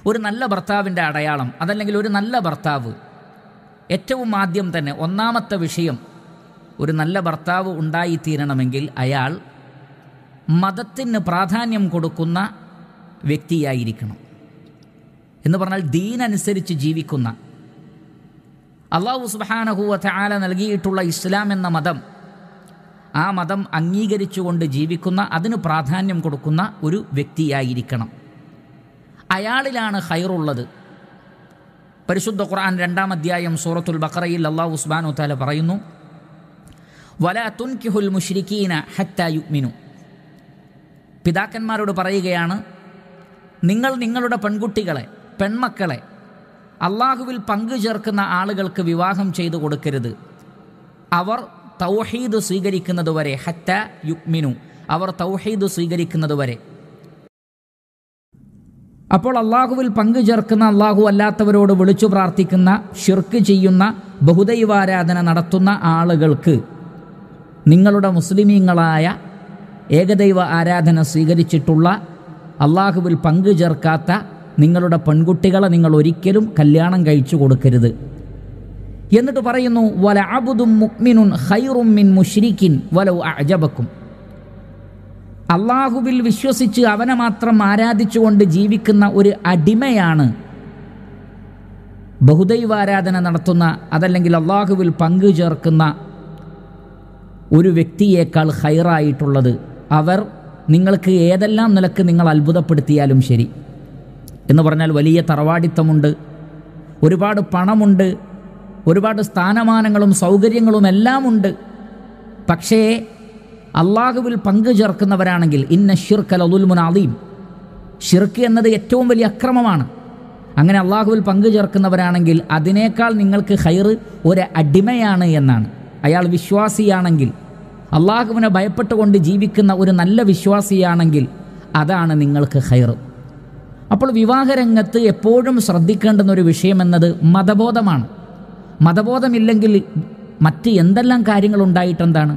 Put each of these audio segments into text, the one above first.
ഒരു നല്ല ഭർത്താവിൻ്റെ അടയാളം അതല്ലെങ്കിൽ ഒരു നല്ല ഭർത്താവ് ഏറ്റവും ആദ്യം തന്നെ ഒന്നാമത്തെ വിഷയം ഒരു നല്ല ഭർത്താവ് ഉണ്ടായിത്തീരണമെങ്കിൽ അയാൾ മതത്തിന് പ്രാധാന്യം കൊടുക്കുന്ന വ്യക്തിയായിരിക്കണം എന്ന് പറഞ്ഞാൽ ദീനനുസരിച്ച് ജീവിക്കുന്ന അള്ളാഹു സുബാനഹുവ ആല നൽകിയിട്ടുള്ള ഇസ്ലാം എന്ന മതം ആ മതം അംഗീകരിച്ചുകൊണ്ട് ജീവിക്കുന്ന അതിന് പ്രാധാന്യം കൊടുക്കുന്ന ഒരു വ്യക്തിയായിരിക്കണം അയാളിലാണ് ഹൈറുള്ളത് പരിശുദ്ധ ഖുർആൻ രണ്ടാം അധ്യായം സൂറത്തുൽ ബഖറയിൽ അള്ളാഹു സുബാനു താല പറയുന്നു വല തുൻകിഹുൽ മുഷ്രിക്കീന ഹത്ത യുഗ്മിനു പിതാക്കന്മാരോട് പറയുകയാണ് നിങ്ങൾ നിങ്ങളുടെ പെൺകുട്ടികളെ പെൺമക്കളെ അള്ളാഹുവിൽ പങ്കു ചേർക്കുന്ന ആളുകൾക്ക് വിവാഹം ചെയ്തു കൊടുക്കരുത് അവർ തൗഹീദ് സ്വീകരിക്കുന്നതുവരെ ഹത്ത യുഗ്മിനു അവർ തൗഹീദ് സ്വീകരിക്കുന്നതുവരെ അപ്പോൾ അള്ളാഹുവിൽ പങ്കു ചേർക്കുന്ന അള്ളാഹു അല്ലാത്തവരോട് വിളിച്ചു പ്രാർത്ഥിക്കുന്ന ഷിർക്ക് ചെയ്യുന്ന ബഹുദൈവാരാധന നടത്തുന്ന ആളുകൾക്ക് നിങ്ങളുടെ മുസ്ലിമീങ്ങളായ ഏകദൈവ ആരാധന സ്വീകരിച്ചിട്ടുള്ള അള്ളാഹുവിൽ പങ്കു ചേർക്കാത്ത നിങ്ങളുടെ പെൺകുട്ടികളെ നിങ്ങൾ ഒരിക്കലും കല്യാണം കഴിച്ചു കൊടുക്കരുത് എന്നിട്ട് പറയുന്നു വല അബുദും മുക്മിനുൻ ഹൈറും മിൻ മുഷ്രിക്കിൻ വലൗ അജബക്കും അള്ളാഹുവിൽ വിശ്വസിച്ച് അവനെ മാത്രം ആരാധിച്ചുകൊണ്ട് ജീവിക്കുന്ന ഒരു അടിമയാണ് ബഹുദൈവാരാധന നടത്തുന്ന അതല്ലെങ്കിൽ അള്ളാഹുവിൽ പങ്കു ചേർക്കുന്ന ഒരു വ്യക്തിയേക്കാൾ ഹൈറായിട്ടുള്ളത് അവർ നിങ്ങൾക്ക് ഏതെല്ലാം നിലക്ക് നിങ്ങൾ അത്ഭുതപ്പെടുത്തിയാലും ശരി എന്ന് പറഞ്ഞാൽ വലിയ തറവാടിത്തമുണ്ട് ഒരുപാട് പണമുണ്ട് ഒരുപാട് സ്ഥാനമാനങ്ങളും സൗകര്യങ്ങളും എല്ലാം ഉണ്ട് പക്ഷേ അള്ളാഹുവിൽ പങ്കു ചേർക്കുന്നവരാണെങ്കിൽ ഇന്ന ഷിർക്കൽ അതുൽമുൻ അലീം ഷിർക്ക് എന്നത് ഏറ്റവും വലിയ അക്രമമാണ് അങ്ങനെ അള്ളാഹുവിൽ പങ്കു ചേർക്കുന്നവരാണെങ്കിൽ അതിനേക്കാൾ നിങ്ങൾക്ക് ഹൈറ് ഒരു അടിമയാണ് എന്നാണ് അയാൾ വിശ്വാസിയാണെങ്കിൽ അള്ളാഹുവിനെ ഭയപ്പെട്ടുകൊണ്ട് ജീവിക്കുന്ന ഒരു നല്ല വിശ്വാസിയാണെങ്കിൽ അതാണ് നിങ്ങൾക്ക് ഹൈറ് അപ്പോൾ വിവാഹരംഗത്ത് എപ്പോഴും ശ്രദ്ധിക്കേണ്ടുന്ന ഒരു വിഷയമെന്നത് മതബോധമാണ് മതബോധമില്ലെങ്കിൽ മറ്റ് എന്തെല്ലാം കാര്യങ്ങളുണ്ടായിട്ടെന്താണ്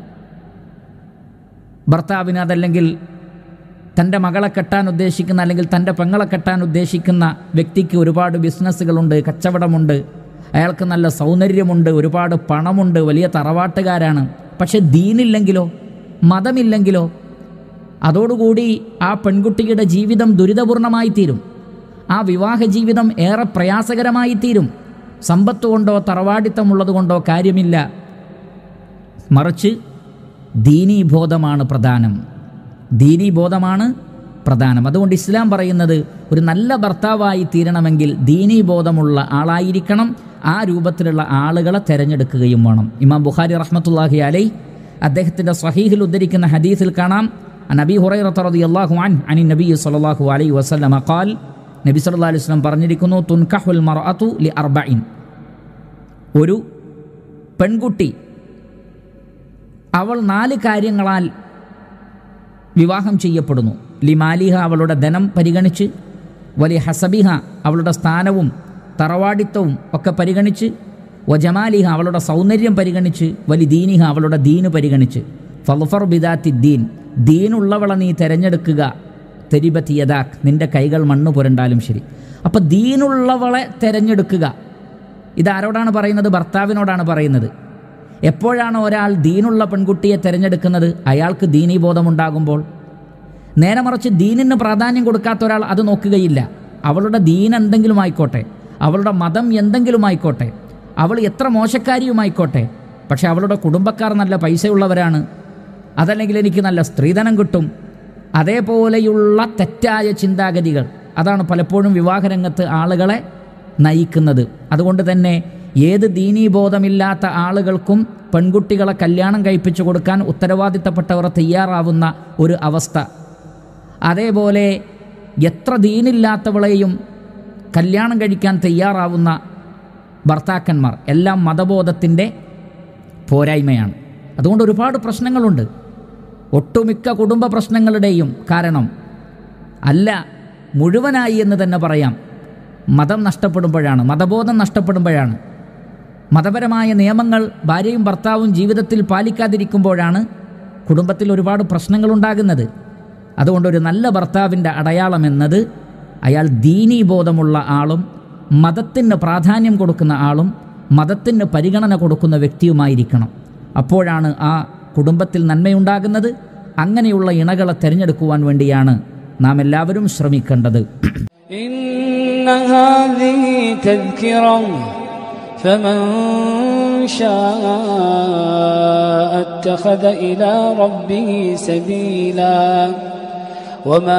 ഭർത്താവിന് അതല്ലെങ്കിൽ തൻ്റെ മകളെ കെട്ടാൻ ഉദ്ദേശിക്കുന്ന അല്ലെങ്കിൽ തൻ്റെ പെങ്ങളെ കെട്ടാൻ ഉദ്ദേശിക്കുന്ന വ്യക്തിക്ക് ഒരുപാട് ബിസിനസ്സുകളുണ്ട് കച്ചവടമുണ്ട് അയാൾക്ക് നല്ല സൗന്ദര്യമുണ്ട് ഒരുപാട് പണമുണ്ട് വലിയ തറവാട്ടുകാരാണ് പക്ഷെ ദീനില്ലെങ്കിലോ മതമില്ലെങ്കിലോ അതോടുകൂടി ആ പെൺകുട്ടിയുടെ ജീവിതം ദുരിതപൂർണമായി തീരും ആ വിവാഹ ജീവിതം ഏറെ പ്രയാസകരമായി തീരും സമ്പത്ത് കൊണ്ടോ തറവാടിത്തമുള്ളത് കൊണ്ടോ കാര്യമില്ല മറിച്ച് ദീനീബോധമാണ് പ്രധാനം ദീനീബോധമാണ് പ്രധാനം അതുകൊണ്ട് ഇസ്ലാം പറയുന്നത് ഒരു നല്ല ഭർത്താവായി തീരണമെങ്കിൽ ദീനീബോധമുള്ള ആളായിരിക്കണം ആ രൂപത്തിലുള്ള ആളുകളെ തിരഞ്ഞെടുക്കുകയും വേണം ഇമാം ബുഖാരി റഹ്മത്തുല്ലാഹി അലൈ അദ്ദേഹത്തിൻ്റെ സ്വഹീഹിൽ ഉദ്ധരിക്കുന്ന ഹദീസിൽ കാണാം നബി ഹുറൈറത്ത് റളിയല്ലാഹു അൻ അനി നബി സല്ലല്ലാഹു അലൈഹി വസല്ലമ ഖാൽ നബി സല്ലല്ലാഹു അലൈഹി വസല്ലം പറഞ്ഞിരിക്കുന്നു തുൻകഹുൽ മർഅതു ലി അർബഇൻ ഒരു പെൺകുട്ടി അവൾ നാല് കാര്യങ്ങളാൽ വിവാഹം ചെയ്യപ്പെടുന്നു ലിമാലിഹ അവളുടെ ധനം പരിഗണിച്ച് വലിയ ഹസബിഹ അവളുടെ സ്ഥാനവും തറവാടിത്തവും ഒക്കെ പരിഗണിച്ച് വജമാലിഹ അവളുടെ സൗന്ദര്യം പരിഗണിച്ച് വലി ദീനിഹ അവളുടെ ദീന് പരിഗണിച്ച് ഫൽഫർ ബിദാത്തി ദീൻ ദീനുള്ളവളെ നീ തിരഞ്ഞെടുക്കുക തെരിബത്തി യദാഖ് നിന്റെ കൈകൾ മണ്ണ് പുരണ്ടാലും ശരി അപ്പം ദീനുള്ളവളെ തിരഞ്ഞെടുക്കുക ഇതാരോടാണ് പറയുന്നത് ഭർത്താവിനോടാണ് പറയുന്നത് എപ്പോഴാണ് ഒരാൾ ദീനുള്ള പെൺകുട്ടിയെ തിരഞ്ഞെടുക്കുന്നത് അയാൾക്ക് ദീനീബോധമുണ്ടാകുമ്പോൾ നേരെ മറിച്ച് ദീനിന് പ്രാധാന്യം കൊടുക്കാത്ത ഒരാൾ അത് നോക്കുകയില്ല അവളുടെ ദീൻ എന്തെങ്കിലും ആയിക്കോട്ടെ അവളുടെ മതം എന്തെങ്കിലും ആയിക്കോട്ടെ അവൾ എത്ര മോശക്കാരിയുമായിക്കോട്ടെ പക്ഷെ അവളുടെ കുടുംബക്കാർ നല്ല പൈസയുള്ളവരാണ് അതല്ലെങ്കിൽ എനിക്ക് നല്ല സ്ത്രീധനം കിട്ടും അതേപോലെയുള്ള തെറ്റായ ചിന്താഗതികൾ അതാണ് പലപ്പോഴും വിവാഹരംഗത്ത് ആളുകളെ നയിക്കുന്നത് അതുകൊണ്ട് തന്നെ ഏത് ദീനീബോധമില്ലാത്ത ആളുകൾക്കും പെൺകുട്ടികളെ കല്യാണം കഴിപ്പിച്ചു കൊടുക്കാൻ ഉത്തരവാദിത്തപ്പെട്ടവർ തയ്യാറാവുന്ന ഒരു അവസ്ഥ അതേപോലെ എത്ര ദീനില്ലാത്തവളെയും കല്യാണം കഴിക്കാൻ തയ്യാറാവുന്ന ഭർത്താക്കന്മാർ എല്ലാം മതബോധത്തിൻ്റെ പോരായ്മയാണ് അതുകൊണ്ട് ഒരുപാട് പ്രശ്നങ്ങളുണ്ട് ഒട്ടുമിക്ക കുടുംബ പ്രശ്നങ്ങളുടെയും കാരണം അല്ല മുഴുവനായി എന്ന് തന്നെ പറയാം മതം നഷ്ടപ്പെടുമ്പോഴാണ് മതബോധം നഷ്ടപ്പെടുമ്പോഴാണ് മതപരമായ നിയമങ്ങൾ ഭാര്യയും ഭർത്താവും ജീവിതത്തിൽ പാലിക്കാതിരിക്കുമ്പോഴാണ് കുടുംബത്തിൽ ഒരുപാട് പ്രശ്നങ്ങളുണ്ടാകുന്നത് അതുകൊണ്ട് ഒരു നല്ല ഭർത്താവിൻ്റെ അടയാളം എന്നത് അയാൾ ദീനീബോധമുള്ള ആളും മതത്തിന് പ്രാധാന്യം കൊടുക്കുന്ന ആളും മതത്തിന് പരിഗണന കൊടുക്കുന്ന വ്യക്തിയുമായിരിക്കണം അപ്പോഴാണ് ആ കുടുംബത്തിൽ നന്മയുണ്ടാകുന്നത് അങ്ങനെയുള്ള ഇണകളെ തിരഞ്ഞെടുക്കുവാൻ വേണ്ടിയാണ് നാം എല്ലാവരും ശ്രമിക്കേണ്ടത് إن هذه تذكرة فمن شاء اتخذ إلى ربه سبيلا وما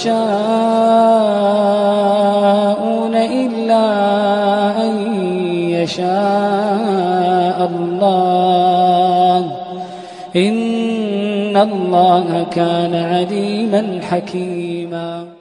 تشاءون إلا أن يشاء الله إن الله كان عليما حكيما